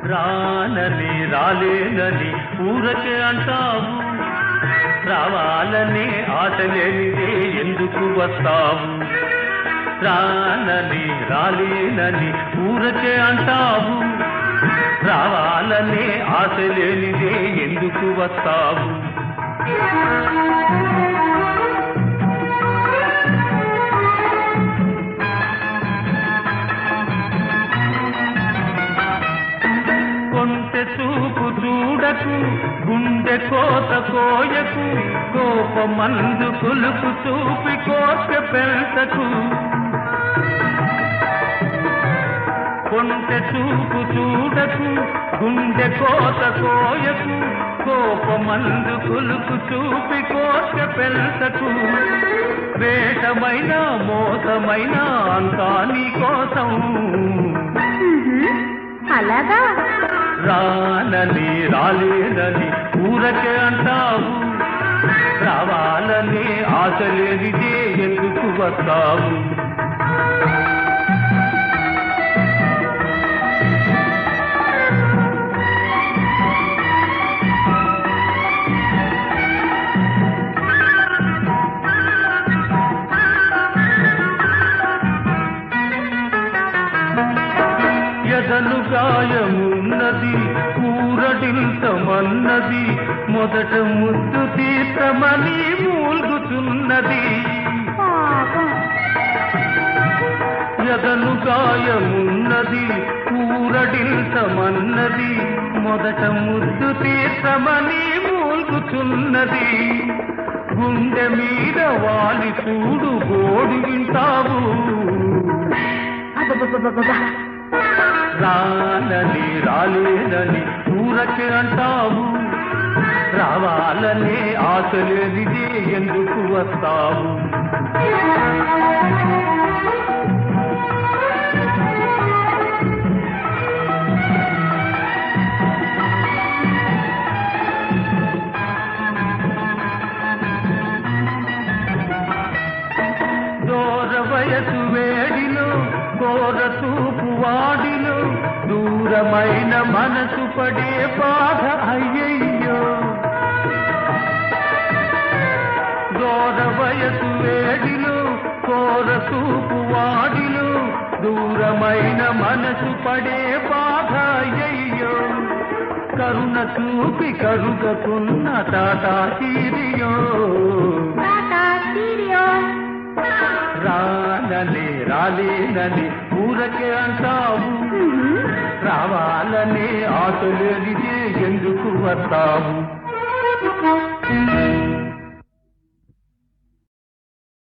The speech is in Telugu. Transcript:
రానని రాలేనని ఊరకే అంటావు రావాలని ఆశ లేనిదే ఎందుకు వస్తావు రానని రాలేనని ఊరకే అంటావు రావాలని ఆశ లేనిదే ఎందుకు వస్తావు కొంటె చూపు చూడకు గుండె కోత కోయకు కోపమందు కొలుపు చూపి కోట పెంచకు కొంటె చూపు చూడకు గుండె కోత కోయకు కోపమందు కొలుపు చూపి కోట పెంచకు వేషమైన మోసమైన అంతా నీ కోసం ఉహుం, అలాగా రానని రాలేదని ఊరకే అంటావు రావాలని ఆశ లేనిదే ఎందుకు వస్తావు ఎదలు గాయమున్నది ఊరడింతమన్నది మొదట ముద్దు తీర్థమని మూల్గుతున్నది పాపం ఎదలు గాయమున్నది ఊరడింతమన్నది మొదట ముద్దు తీర్థమని మూల్గుతున్నది గుండె మీద వాలి చూడు గోడు వింటావు అబ్బబ్బబ్బబ్బబ్బా. రానని రాలేనని ఊరకే అంటావు రావాలనే ఆశ లేనిదే ఎందుకు వస్తావు దూర వయసు వేడిలో కోర తూపు వాడిలో దూరమైన మనసు పడే బాధ అయ్యయ్యో దూర వయసు వేడిలో కోర తూపు వాడిలో దూరమైన మనసు పడే బాధ అయ్యయ్యో కరుణ చూపి కరుగకున్న టాటా తీరియో టాటా స్టీరియో. రానని రాలేనని ఊరకే అంటావు ఉహుం. రావాలని ఆశ లేనిదే ఎందుకు వస్తావు Thank you.